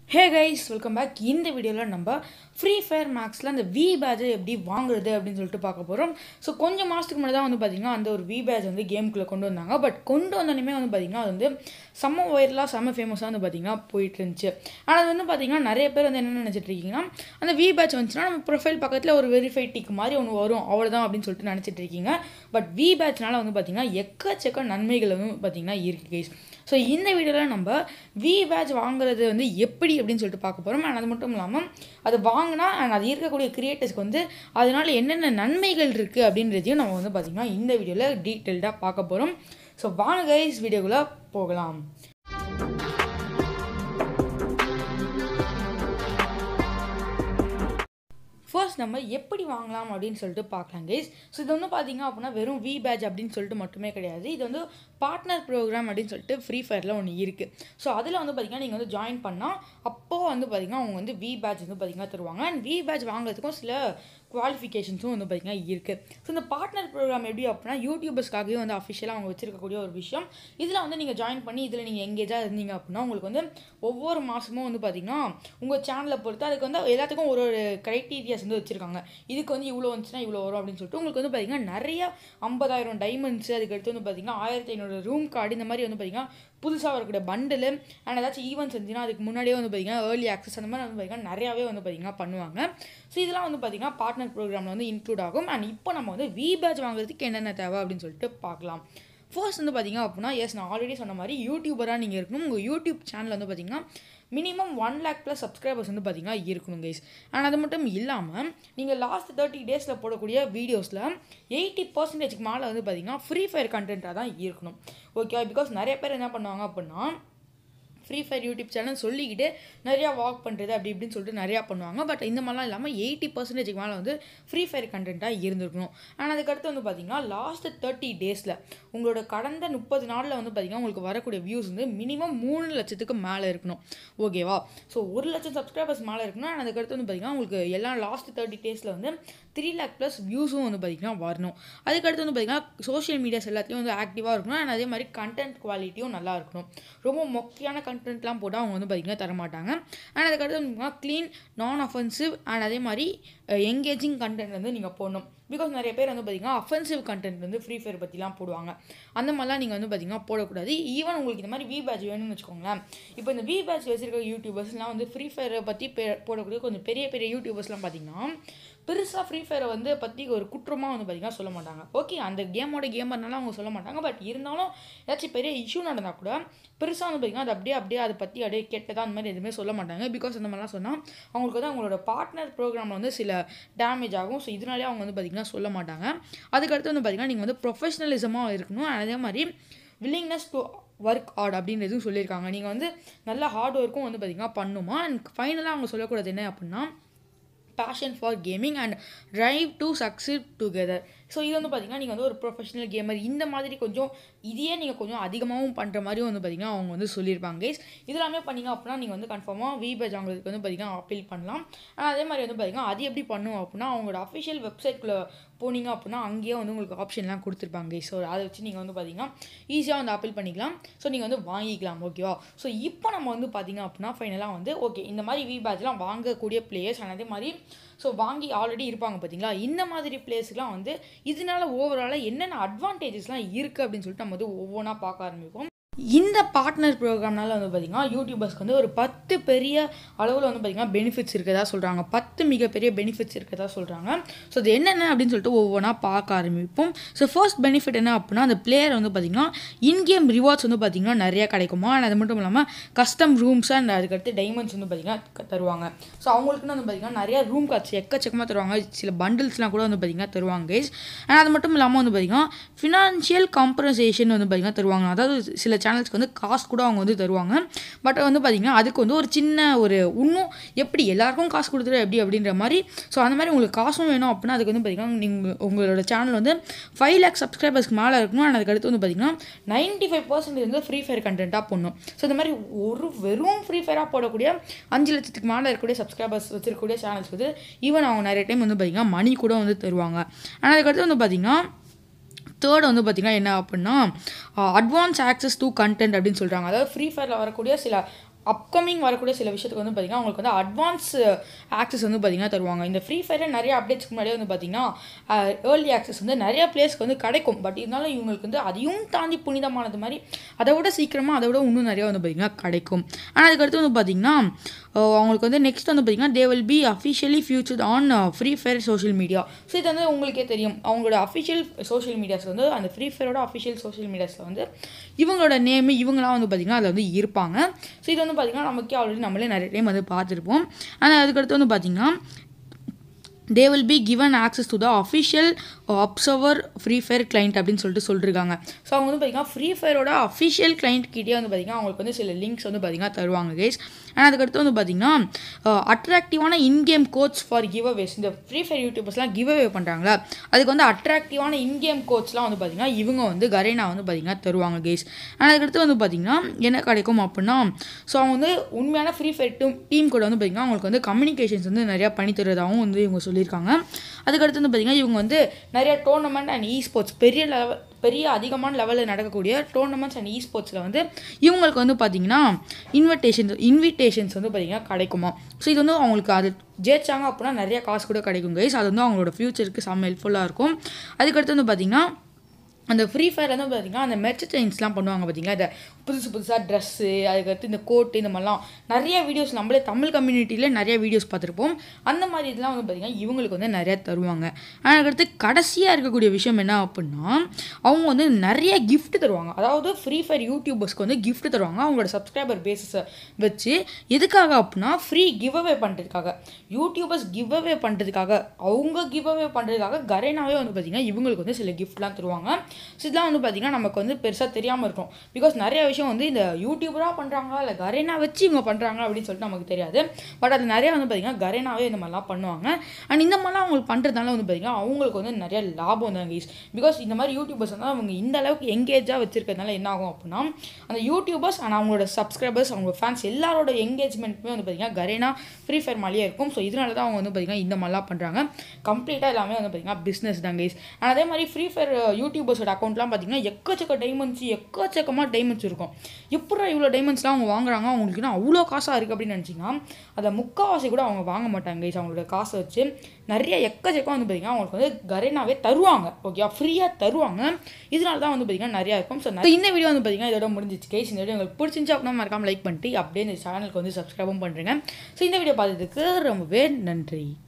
hey guys welcome back இந்த வீடியோவில் நம்ம ஃப்ரீ ஃபயர் மேக்ஸில் அந்த வி பேட்சை எப்படி வாங்குறது அப்படின்னு சொல்லிட்டு பார்க்க போகிறோம் ஸோ கொஞ்சம் மாதத்துக்கு முன்னாடி தான் வந்து பார்த்திங்கன்னா அந்த ஒரு வி பேட்ச் வந்து கேமுக்குள்ளே கொண்டு வந்தாங்க பட் கொண்டு வந்தோடனே வந்து பார்த்திங்கன்னா அது வந்து செம்ம வைரலாக செம்ம ஃபேமஸாக வந்து பார்த்திங்கன்னா போயிட்டு இருந்துச்சு ஆனால் அது வந்து பார்த்திங்கன்னா நிறைய பேர் வந்து என்ன நினச்சிட்டு இருக்கீங்கன்னா அந்த வி பேட்ச் வந்துச்சுன்னா நம்ம ப்ரொஃபைல் பக்கத்தில் ஒரு வெரிஃபை டிக் மாதிரி ஒன்று வரும் அவ்வளோதான் அப்படின்னு சொல்லிட்டு நினச்சிட்டு இருக்கீங்க பட் வி பேட்ச்னால வந்து பார்த்திங்கன்னா எக்கச்சக்க நன்மைகள் வந்து பார்த்திங்கன்னா இருக்குது கைஸ் ஸோ இந்த வீடியோவில் நம்ம வி பேட்ச் வாங்குறது வந்து எப்படி அப்படின்னு சொல்லிட்டு பார்க்க போகிறோம் அண்ட் அது மட்டும் இல்லாமல் அது வாங்கினா அண்ட் அது இருக்கக்கூடிய கிரியேட்டர்ஸ்க்கு வந்து அதனால என்னென்ன நன்மைகள் இருக்குது அப்படின்றதையும் நம்ம வந்து பார்த்திங்கன்னா இந்த வீடியோவில் டீட்டெயில்டாக பார்க்க போகிறோம் ஸோ வாங்க கைஸ் வீடியோக்குள்ளே போகலாம் ஃபர்ஸ்ட் நம்ம எப்படி வாங்கலாம் அப்படின்னு சொல்லிட்டு பார்க்கலாம் கைஸ் ஸோ இது வந்து பார்த்தீங்க அப்படின்னா வெறும் வி பேட்ச் அப்படின்னு சொல்லிட்டு மட்டுமே கிடையாது இது வந்து பார்ட்னர் ப்ரோக்ராம் அப்படின்னு சொல்லிட்டு ஃப்ரீ ஃபயரில் ஒன்று இருக்குது ஸோ அதில் வந்து பார்த்தீங்கன்னா நீங்கள் வந்து ஜாயின் பண்ணால் அப்போது வந்து பார்த்தீங்கன்னா அவங்க வந்து வி பேட்ச் வந்து பார்த்தீங்கன்னா தருவாங்க அண்ட் வி பேட்ச் வாங்குறதுக்கும் சில குவாலிஃபிகேஷன்ஸும் வந்து பார்த்திங்கன்னா இருக்குது ஸோ இந்த பார்ட்னர் ப்ரோக்ராம் எப்படி அப்படின்னா யூடியூபர்ஸ்க்காகவே வந்து அஃபிஷியலாக அவங்க வச்சிருக்கக்கூடிய ஒரு விஷயம் இதில் வந்து நீங்கள் ஜாயின் பண்ணி இதில் நீங்கள் எங்கேஜாக இருந்தீங்க அப்படின்னா உங்களுக்கு வந்து ஒவ்வொரு மாதமும் வந்து பார்த்திங்கன்னா உங்கள் சேனலை பொறுத்து அதுக்கு வந்து எல்லாத்துக்கும் ஒரு ஒரு க்ரைட்டீரியாஸ் வந்து வச்சுருக்காங்க இதுக்கு வந்து இவ்வளோ வந்துச்சுன்னா இவ்வளோ வரும் அப்படின்னு சொல்லிட்டு உங்களுக்கு வந்து பார்த்திங்கன்னா நிறைய ஐம்பதாயிரம் டைமண்ட்ஸ் அதுக்கடுத்து வந்து பார்த்திங்கன்னா ஆயிரத்தி ஐநூறு ரூம் கார்டு இந்த மாதிரி வந்து பார்த்திங்கன்னா புதுசாக வரக்கூடிய பண்டில் அண்ட் ஏதாச்சும் ஈவெண்ட்ஸ் இருந்துச்சுன்னா அதுக்கு முன்னாடியே வந்து பார்த்திங்கன்னா ஏர்லி ஆக்சஸ் அந்த மாதிரி வந்து பார்த்திங்கன்னா நிறையாவே வந்து பார்த்திங்கன்னா பண்ணுவாங்க ஸோ இதெல்லாம் வந்து பார்த்திங்கன்னா பார்ட்னர் ப்ரோக்ராமில் வந்து இன்க்ளூட் ஆகும் அண்ட் இப்போ நம்ம வந்து வி பேட்ச் வாங்குறதுக்கு என்னென்ன தேவை அப்படின்னு சொல்லிட்டு பார்க்கலாம் ஃபர்ஸ்ட் வந்து பார்த்திங்க அப்படின்னா எஸ் நான் ஆல்ரெடி சொன்ன மாதிரி யூடியூபராக நீங்கள் இருக்கணும் உங்கள் யூடியூப் சேனல் வந்து பார்த்திங்கன்னா minimum one lakh plus subscribers வந்து பார்த்திங்கன்னா இருக்கணும் கைஸ் அண்ட் அது மட்டும் இல்லாமல் நீங்கள் லாஸ்ட் தேர்ட்டி டேஸில் போடக்கூடிய வீடியோஸில் எயிட்டி பர்சன்டேஜ்க்கு மேலே வந்து பார்த்திங்கன்னா ஃப்ரீ ஃபயர் கண்டென்ட்டாக தான் இருக்கணும் ஓகேவா பிகாஸ் நிறைய பேர் என்ன பண்ணுவாங்க அப்படின்னா ஃப்ரீ ஃபயர் யூடியூப் சேனல் சொல்லிக்கிட்டு நிறையா வாக் பண்ணுறது அப்படி இப்படின்னு சொல்லிட்டு நிறையா பண்ணுவாங்க பட் இந்த மாதிரிலாம் இல்லாமல் எயிட்டி பர்சன்டேஜ்க்கு மேலே வந்து ஃப்ரீ ஃபயர் கண்டென்ட்டாக இருந்திருக்கணும் ஆனால் அதுக்கடுத்து வந்து பார்த்திங்கன்னா லாஸ்ட் தேர்ட்டி டேஸில் உங்களோட கடந்த முப்பது நாளில் வந்து பார்த்திங்கன்னா உங்களுக்கு வரக்கூடிய வியூஸ் வந்து மினிமம் மூணு லட்சத்துக்கு மேலே இருக்கணும் ஓகேவா ஸோ ஒரு லட்சம் சப்ஸ்கிரைபர்ஸ் மேலே இருக்கணும் அண்ட் அதுக்கடுத்து வந்து பார்த்திங்கன்னா உங்களுக்கு எல்லாம் லாஸ்ட் தேர்ட்டி டேஸில் வந்து த்ரீ லேக் ப்ளஸ் வியூஸும் வந்து பார்த்திங்கன்னா வரணும் அதுக்கடுத்து வந்து பார்த்திங்கன்னா சோஷியல் மீடியாஸ் எல்லாத்தையும் வந்து ஆக்டிவாக இருக்கணும் அண்ட் அதே மாதிரி கண்டென்ட் குவாலிட்டியும் நல்லா இருக்கணும் ரொம்ப மொக்கையான கண்டென்ட்லாம் போட்டால் அவங்க வந்து பார்த்திங்கன்னா தரமாட்டாங்க அண்ட் அதுக்கடுத்து வந்து க்ளீன் நான் அஃபென்சிவ் அண்ட் அதே மாதிரி எங்கேஜிங் கண்டென்ட் வந்து நீங்கள் போடணும் பிகாஸ் நிறைய பேர் வந்து பார்த்திங்கன்னா அஃபென்சிவ் கண்டென்ட் வந்து ஃப்ரீ ஃபயர் பற்றிலாம் போடுவாங்க அந்த மாதிரிலாம் நீங்கள் வந்து பார்த்திங்கன்னா போடக்கூடாது ஈவன் உங்களுக்கு இந்த மாதிரி வி பேட்ச் வேணும்னு வச்சுக்கோங்களேன் இப்போ இந்த வி பேட்ச் வச்சிருக்க யூடியூபர்ஸ்லாம் வந்து ஃப்ரீ ஃபயரை பற்றி போடக்கூடிய கொஞ்சம் பெரிய பெரிய யூடியூபர்ஸ்லாம் பார்த்திங்கன்னா பெருசாக ஃப்ரீ ஃபயரை வந்து பற்றி ஒரு குற்றமாக வந்து பார்த்திங்கன்னா சொல்ல மாட்டாங்க ஓகே அந்த கேமோட கேமர்னால அவங்க சொல்ல மாட்டாங்க பட் இருந்தாலும் ஏதாச்சும் பெரிய இஷ்யூ நடந்தால் கூட பெருசாக வந்து பார்த்திங்கன்னா அது அப்படியே அப்படியே அதை பற்றி அப்படியே கெட்டதாக அந்த மாதிரி எதுவுமே சொல்ல மாட்டாங்க பிகாஸ் அந்த மாதிரிலாம் சொன்னால் அவங்களுக்கு வந்து அவங்களோட பார்ட்னர் ப்ரோக்ராமில் வந்து சில டேமேஜ் ஆகும் ஸோ இதனாலே அவங்க வந்து பார்த்திங்கன்னா சொல்ல மாட்டாங்க அதுக்கடுத்து வந்து பார்த்திங்கன்னா நீங்கள் வந்து ப்ரொஃபஷ்னலிசமாக இருக்கணும் அதே மாதிரி வில்லிங்னஸ் டு ஒர்க் ஹார்ட் அப்படின்றதும் சொல்லியிருக்காங்க நீங்கள் வந்து நல்ல ஹார்ட் ஒர்க்கும் வந்து பார்த்திங்கன்னா பண்ணுமா அண்ட் ஃபைனலாக அவங்க சொல்லக்கூடாது என்ன அப்படின்னா passion for gaming and drive to succeed together so இது வந்து பார்த்திங்கன்னா நீங்கள் வந்து ஒரு ப்ரொஃபஷனல் கேமர் இந்த மாதிரி கொஞ்சம் இதையே நீங்கள் கொஞ்சம் அதிகமாகவும் பண்ணுற மாதிரியும் வந்து பார்த்திங்கன்னா அவங்க வந்து சொல்லியிருப்பாங்க கைஸ் இதெல்லாமே பண்ணிங்க அப்படின்னா நீங்கள் வந்து கன்ஃபார்மாக வி பேஜ் வாங்குறதுக்கு வந்து பார்த்திங்கன்னா அப்பீல் பண்ணலாம் ஆனால் அதே மாதிரி வந்து பார்த்திங்கன்னா அது எப்படி பண்ணுவோம் அப்படின்னா அவங்களோட அஃபிஷியல் வெப்சைட்குள்ளே போனீங்க அப்படின்னா அங்கேயே வந்து உங்களுக்கு ஆப்ஷன்லாம் கொடுத்துருப்பாங்க கைஸ் ஸோ அதை வச்சு நீங்கள் வந்து பார்த்திங்கன்னா ஈஸியாக வந்து அப்பீல் பண்ணிக்கலாம் ஸோ நீங்கள் வந்து வாங்கிக்கலாம் ஓகேவா ஸோ இப்போ நம்ம வந்து பார்த்திங்க அப்படின்னா ஃபைனலாக வந்து ஓகே இந்த மாதிரி வி பேட்ச்லாம் வாங்கக்கூடிய பிளேயர்ஸ் அண்ட் அதே மாதிரி ஸோ வாங்கி ஆல்ரெடி இருப்பாங்க பார்த்தீங்களா இந்த மாதிரி பிளேஸ்க்குலாம் வந்து இதனால ஓவராலாக என்னென்ன அட்வான்டேஜஸ்லாம் இருக்குது அப்படின்னு சொல்லிட்டு நம்ம வந்து ஒவ்வொன்றா பார்க்க ஆரம்பிப்போம் இந்த பார்ட்னர் ப்ரோக்ராம்னால வந்து பார்த்திங்கன்னா யூடியூபர்ஸ்க்கு வந்து ஒரு பத்து பெரிய அளவில் வந்து பார்த்திங்கன்னா பெனிஃபிட்ஸ் இருக்கதா சொல்கிறாங்க பத்து மிகப்பெரிய பெனிஃபிட்ஸ் இருக்கதா சொல்கிறாங்க ஸோ அது என்னென்ன அப்படின்னு சொல்லிட்டு ஒவ்வொன்றா பார்க்க ஆரம்பிப்போம் ஸோ ஃபர்ஸ்ட் பெனிஃபிட் என்ன அப்படின்னா அந்த பிளேயர் வந்து பார்த்திங்கன்னா இன்கேம் ரிவார்ட்ஸ் வந்து பார்த்திங்கன்னா நிறைய கிடைக்குமா அண்ட் அது மட்டும் இல்லாமல் கஸ்டம் ரூம்ஸ் அண்ட் அதுக்கடுத்து டைமண்ட்ஸ் வந்து பார்த்திங்கன்னா தருவாங்க ஸோ அவங்களுக்குன்னு வந்து பார்த்திங்கன்னா நிறைய ரூம் கார்ட்ஸ் எக்கச்சக்கமாக தருவாங்க சில பண்டில்ஸ்லாம் கூட வந்து பார்த்திங்கன்னா தருவாங்க கைஸ் அண்ட் அது மட்டும் இல்லாமல் வந்து பார்த்திங்கன்னா ஃபினான்ஷியல் காம்பன்சேஷன் வந்து பார்த்திங்கன்னா தருவாங்க அதாவது சில சேனல்ஸ்க்கு வந்து காசு கூட அவங்க வந்து தருவாங்க பட் வந்து பார்த்திங்கன்னா அதுக்கு வந்து ஒரு சின்ன ஒரு இன்னும் எப்படி எல்லாருக்கும் காசு கொடுத்துரு எப்படி அப்படின்ற மாதிரி ஸோ அந்த மாதிரி உங்களுக்கு காசும் வேணும் அப்படின்னா அதுக்கு வந்து பார்த்திங்கன்னா நீங்கள் உங்களோட சேனல் வந்து ஃபைவ் லேக் சப்ஸ்கிரைபர்ஸ்க்கு மேலே இருக்கணும் அண்ட் அதுக்கடுத்து வந்து பார்த்திங்கன்னா நைன்ட்டி ஃபைவ் பர்சன்டேஜ் வந்து ஃப்ரீ ஃபயர் கண்டென்ட்டாக போடணும் ஸோ இந்த மாதிரி ஒரு வெறும் ஃப்ரீ ஃபயராக போடக்கூடிய அஞ்சு லட்சத்துக்கு மேலே இருக்கக்கூடிய சப்ஸ்கிரைபர்ஸ் வச்சிருக்கக்கூடிய சேனல்ஸ் வந்து ஈவன் அவங்க நிறைய டைம் வந்து பார்த்திங்கன்னா மணி கூட வந்து தருவாங்க ஆனால் அதுக்கடுத்து வந்து பார்த்திங்கன்னா தேர்ட் வந்து பார்த்திங்கன்னா என்ன அப்படின்னா அட்வான்ஸ் ஆக்சஸ் டு கண்டென்ட் அப்படின்னு சொல்கிறாங்க அதாவது ஃப்ரீ ஃபயரில் வரக்கூடிய சில அப்கமிங் வரக்கூடிய சில விஷயத்துக்கு வந்து பார்த்திங்கன்னா அவங்களுக்கு வந்து அட்வான்ஸ் ஆக்சஸ் வந்து பார்த்திங்கன்னா தருவாங்க இந்த ஃப்ரீ ஃபயரில் நிறைய அப்டேட்ஸ்க்கு முன்னாடியே வந்து பார்த்திங்கன்னா ஏர்லி ஆக்சஸ் வந்து நிறைய பிளேஸ்க்கு வந்து கிடைக்கும் பட் இருந்தாலும் இவங்களுக்கு வந்து அதையும் தாண்டி புனிதமானது மாதிரி அதை விட சீக்கிரமாக அதை விட இன்னும் நிறையா வந்து பார்த்திங்கன்னா கிடைக்கும் ஆனால் அதுக்கடுத்து வந்து பார்த்திங்கன்னா அவங்களுக்கு வந்து நெக்ஸ்ட் வந்து பார்த்திங்கன்னா they will be officially future on Free Fire social media so இது வந்து உங்களுக்கே தெரியும் அவங்களோட அஃபிஷியல் சோஷியல் மீடியாஸ் வந்து அந்த ஃப்ரீ ஃபயரோட அஃபிஷியல் சோஷியல் மீடியாஸில் வந்து இவங்களோட நேமு இவங்களாம் வந்து பார்த்திங்கன்னா அதில் வந்து இருப்பாங்க ஸோ இது வந்து பார்த்திங்கன்னா நமக்கே ஆல்ரெடி நம்மளே நிறைய டைம் வந்து பார்த்துருப்போம் ஆனால் அதுக்கடுத்து வந்து பார்த்திங்கன்னா they will be given access to the official observer Free Fire client அப்படின்னு சொல்லிட்டு சொல்லிருக்காங்க ஸோ அவங்க வந்து பார்த்திங்கன்னா ஃப்ரீ ஃபயரோட அஃபிஷியல் கிளைண்ட் கிட்டே வந்து பார்த்திங்கன்னா அவங்களுக்கு வந்து சில லிங்க்ஸ் வந்து பார்த்திங்கன்னா தருவாங்க கைஸ் அண்ட் அதுக்கடுத்து வந்து பார்த்திங்கன்னா அட்ராக்டிவான ingame coach for giveaways இந்த ஃப்ரீ ஃபயர் யூடியூபர்ஸ்லாம் கிவ் அவே பண்ணுறாங்களா அதுக்கு வந்து அட்ராக்டிவான இன்கேம் கோச்லாம் வந்து பார்த்திங்கன்னா இவங்க வந்து கரேனா வந்து பார்த்திங்கன்னா தருவாங்க கேஸ் அண்ட் அதுக்கடுத்து வந்து பார்த்திங்கன்னா என்ன கிடைக்கும் அப்படின்னா ஸோ அவங்க வந்து உண்மையான ஃப்ரீ ஃபயர் டீம் டீம் கூட வந்து பார்த்திங்கன்னா அவங்களுக்கு வந்து கம்யூனிகேஷன்ஸ் வந்து நிறையா பண்ணி தருவதாகவும் வந்து இவங்க சொல்லியிருக்காங்க அதுக்கடுத்து வந்து பார்த்திங்கன்னா இவங்க வந்து நிறைய டோர்னமெண்ட் அண்ட் இ ஸ்போர்ட்ஸ் பெரிய லெவல் பெரிய அதிகமான லெவலில் நடக்கக்கூடிய டோர்னமெண்ட்ஸ் அண்ட் இ ஸ்போர்ட்ஸில் வந்து இவங்களுக்கு வந்து பார்த்திங்கன்னா இன்விடேஷன்ஸ் இன்விடேஷன்ஸ் வந்து பார்த்திங்கன்னா கிடைக்குமா ஸோ இது வந்து அவங்களுக்கு அது ஜெயிச்சாங்க அப்படின்னா நிறைய காசு கூட கிடைக்கும் கைஸ் அது வந்து அவங்களோட ஃப்யூச்சருக்கு செம்ம ஹெல்ப்ஃபுல்லாக இருக்கும் அதுக்கடுத்து வந்து பார்த்திங்கன்னா அந்த ஃப்ரீ ஃபயர் வந்து பார்த்திங்கன்னா அந்த மெர்ச் சேஞ்ச்லாம் பண்ணுவாங்க பார்த்தீங்களா இந்த புதுசு புதுசாக ட்ரெஸ்ஸு அதுக்கடுத்து இந்த கோட்டு இந்த மாதிரிலாம் நிறைய வீடியோஸ் நம்மளே தமிழ் கம்யூனிட்டியில் நிறைய வீடியோஸ் பார்த்துருப்போம் அந்த மாதிரி இதெல்லாம் வந்து பார்த்திங்கன்னா இவங்களுக்கு வந்து நிறையா தருவாங்க அதுக்கடுத்து கடைசியாக இருக்கக்கூடிய விஷயம் என்ன அப்படின்னா அவங்க வந்து நிறைய கிஃப்ட் தருவாங்க அதாவது ஃப்ரீ ஃபயர் யூடியூபர்ஸ்க்கு வந்து கிஃப்ட் தருவாங்க அவங்களோட சப்ஸ்கிரைபர் பேஸஸை வச்சு எதுக்காக அப்படின்னா ஃப்ரீ கிவ் அவே பண்ணுறதுக்காக யூடியூபர்ஸ் கிவ் அவே பண்ணுறதுக்காக அவங்க கிவ் அவே பண்ணுறதுக்காக கரேனாவே வந்து பார்த்திங்கன்னா இவங்களுக்கு வந்து சில கிஃப்ட்லாம் தருவாங்க ஸோ இதெல்லாம் வந்து பார்த்திங்கன்னா நமக்கு வந்து பெருசாக தெரியாமல் இருக்கும் பிகாஸ் நிறைய விஷயம் வந்து இந்த யூடியூபராக பண்ணுறாங்களா இல்லை கரேனா வச்சு இவங்க பண்ணுறாங்க அப்படின்னு சொல்லிட்டு நமக்கு தெரியாது பட் அது நிறையா வந்து பார்த்திங்கன்னா கரேனாவே இந்த மாதிரிலாம் பண்ணுவாங்க அண்ட் இந்த மாதிரிலாம் அவங்களுக்கு பண்ணுறதுனால வந்து பார்த்திங்கன்னா அவங்களுக்கு வந்து நிறைய லாபம் தான் கைஸ் பிகாஸ் இந்த மாதிரி யூடியூபர்ஸ் வந்து அவங்க இந்த அளவுக்கு எங்கேஜாக வச்சிருக்கிறதுனால என்ன ஆகும் அப்படின்னா அந்த யூடியூபர்ஸ் அண்ட் அவங்களோட சப்ஸ்கிரைபர்ஸ் அவங்க ஃபேன்ஸ் எல்லாரோட எங்கேஜ்மெண்ட்டுமே வந்து பார்த்திங்கன்னா கரேனா ஃப்ரீ ஃபயர் மாதிரியே இருக்கும் ஸோ இதனால தான் அவங்க வந்து பார்த்திங்கன்னா இந்த மாதிரிலாம் பண்ணுறாங்க கம்ப்ளீட்டாக எல்லாமே வந்து பார்த்திங்கன்னா பிஸ்னஸ் தான் கைஸ் அண்ட் அதே மாதிரி ஃப்ரீ ஃபயர் யூடியூபர்ஸோட அக்கௌண்ட்லாம் பார்த்திங்கன்னா எக்கச்சக்க டைமண்ட்ஸ் எக்கச்சக்கமாக டைமண்ட்ஸ் இருக்கும் எப்படா இவ்வளோ டைமண்ட்ஸ்லாம் அவங்க வாங்குறாங்க அவங்களுக்குன்னா அவ்வளோ காசாக இருக்குது அப்படின்னு நினச்சிங்கன்னா அதை முக்கால்வாசி கூட அவங்க வாங்க மாட்டாங்க கைஸ் அவங்களோட காசை வச்சு நிறைய எக்கச்சக்கம் வந்து பார்த்திங்கன்னா அவங்களுக்கு வந்து கரேனாவே தருவாங்க ஓகே ஃப்ரீயாக தருவாங்க இதனால தான் வந்து பார்த்திங்கன்னா நிறையா இருக்கும் ஸோ இந்த வீடியோ வந்து பார்த்திங்கன்னா இதோட முடிஞ்சிச்சு கைஸ் இந்த வீடியோ உங்களுக்கு பிடிச்சிருந்துச்சு அப்படின்னா மறக்காம லைக் பண்ணிட்டு அப்படியே இந்த சேனலுக்கு வந்து சப்ஸ்கிரைபும் பண்ணுறேங்க ஸோ இந்த வீடியோ பார்த்ததுக்கு ரொம்பவே நன்றி